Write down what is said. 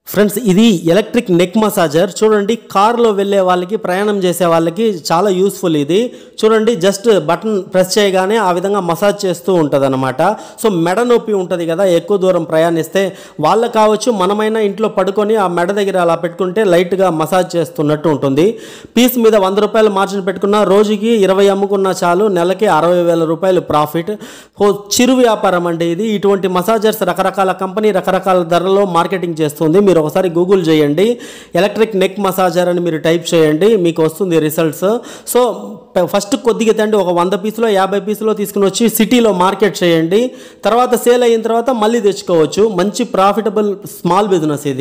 friends ఇది electric neck massager చూడండి కారులో వెళ్ళే వాళ్ళకి ప్రయాణం చేసే వాళ్ళకి చాలా యూస్ఫుల్ ఇది చూడండి జస్ట్ బటన్ ప్రెస్ చేయగానే ఆ విధంగా మసాజ్ చేస్తూ ఉంటుంది అనమాట సో మెడ నొప్పి ఉంటుంది కదా ఎక్కువ దూరం ప్రయాణిస్తే వాళ్ళకి కావచ్చు మనమైనా ఇంట్లో పడుకొని ఆ మెడ దగ్గర అలా పెట్టుకుంటే లైట్గా మసాజ్ చేస్తున్నట్టు ఉంటుంది పీస్ మీద వంద రూపాయలు మార్జిన్ పెట్టుకున్న రోజుకి ఇరవై అమ్ముకున్నా చాలు నెలకి అరవై వేల రూపాయలు ప్రాఫిట్ ఓ చిరు వ్యాపారం అండి ఇది ఇటువంటి మసాజర్స్ రకరకాల కంపెనీ రకరకాల ధరలో మార్కెటింగ్ చేస్తుంది మీరు ఒకసారి గూగుల్ చేయండి ఎలక్ట్రిక్ నెక్ మసాజర్ అని మీరు టైప్ చేయండి మీకు వస్తుంది రిజల్ట్స్ సో ఫస్ట్ కొద్దిగా తండి ఒక వంద పీసులో యాభై పీసులో తీసుకుని వచ్చి సిటీలో మార్కెట్ చేయండి తర్వాత సేల్ అయిన తర్వాత మళ్ళీ తెచ్చుకోవచ్చు మంచి ప్రాఫిటబుల్ స్మాల్ బిజినెస్ ఇది